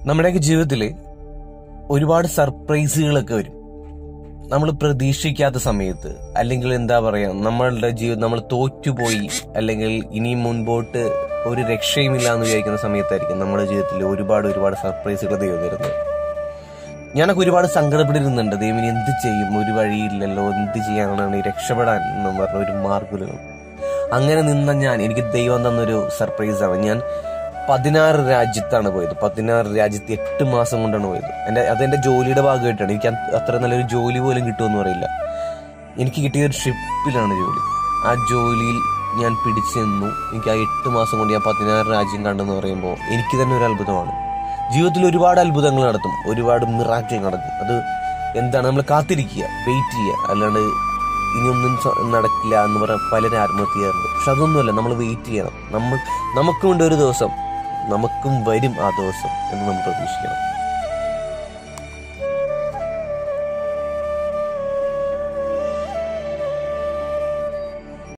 നമ്മുടെയൊക്കെ ജീവിതത്തിൽ ഒരുപാട് സർപ്രൈസുകളൊക്കെ വരും നമ്മൾ പ്രതീക്ഷിക്കാത്ത സമയത്ത് അല്ലെങ്കിൽ എന്താ പറയാ നമ്മളുടെ ജീവിതം നമ്മൾ തോറ്റുപോയി അല്ലെങ്കിൽ ഇനി മുൻപോട്ട് ഒരു രക്ഷയുമില്ല എന്ന് വിചാരിക്കുന്ന സമയത്തായിരിക്കും നമ്മുടെ ജീവിതത്തിൽ ഒരുപാട് ഒരുപാട് സർപ്രൈസുകൾ ദൈവം തരുന്നത് ഞാനൊക്കെ ഒരുപാട് സങ്കടപ്പെട്ടിരുന്നുണ്ട് ദൈവം ഇനി എന്ത് ചെയ്യും ഒരു വഴിയില്ലല്ലോ എന്ത് ചെയ്യാനാണ് ഈ രക്ഷപ്പെടാൻ എന്ന് പറഞ്ഞ ഒരു മാർഗമില്ല അങ്ങനെ നിന്ന ഞാൻ എനിക്ക് ദൈവം തന്നൊരു സർപ്രൈസാണ് ഞാൻ പതിനാറ് രാജ്യത്താണ് പോയത് പതിനാറ് രാജ്യത്ത് എട്ട് മാസം കൊണ്ടാണ് പോയത് എൻ്റെ അതെന്റെ ജോലിയുടെ ഭാഗമായിട്ടാണ് എനിക്ക് അ- അത്ര നല്ലൊരു ജോലി പോലും കിട്ടുമെന്ന് പറയില്ല എനിക്ക് കിട്ടിയ ഒരു ഷിപ്പിലാണ് ജോലി ആ ജോലിയിൽ ഞാൻ പിടിച്ചു നിന്നു എനിക്ക് ആ എട്ട് മാസം കൊണ്ട് ഞാൻ പതിനാറ് രാജ്യം കണ്ടെന്ന് പറയുമ്പോൾ എനിക്ക് തന്നെ ഒരു അത്ഭുതമാണ് ജീവിതത്തിൽ ഒരുപാട് അത്ഭുതങ്ങൾ നടത്തും ഒരുപാട് മിറാക്കിൾ നടക്കും അത് എന്താണ് നമ്മൾ കാത്തിരിക്കുക വെയിറ്റ് ചെയ്യുക അല്ലാണ്ട് ഇനിയൊന്നും സ- നടക്കില്ല എന്ന് പറഞ്ഞാൽ പലരും ആത്മഹത്യ ചെയ്യാറുണ്ട് പക്ഷെ അതൊന്നുമല്ല നമ്മൾ വെയിറ്റ് ചെയ്യണം നമ്മൾ നമുക്കും ഉണ്ട് ഒരു ദിവസം നമുക്കും വരും ആ ദിവസം എന്ന് നമ്മൾ പ്രതീക്ഷിക്കണം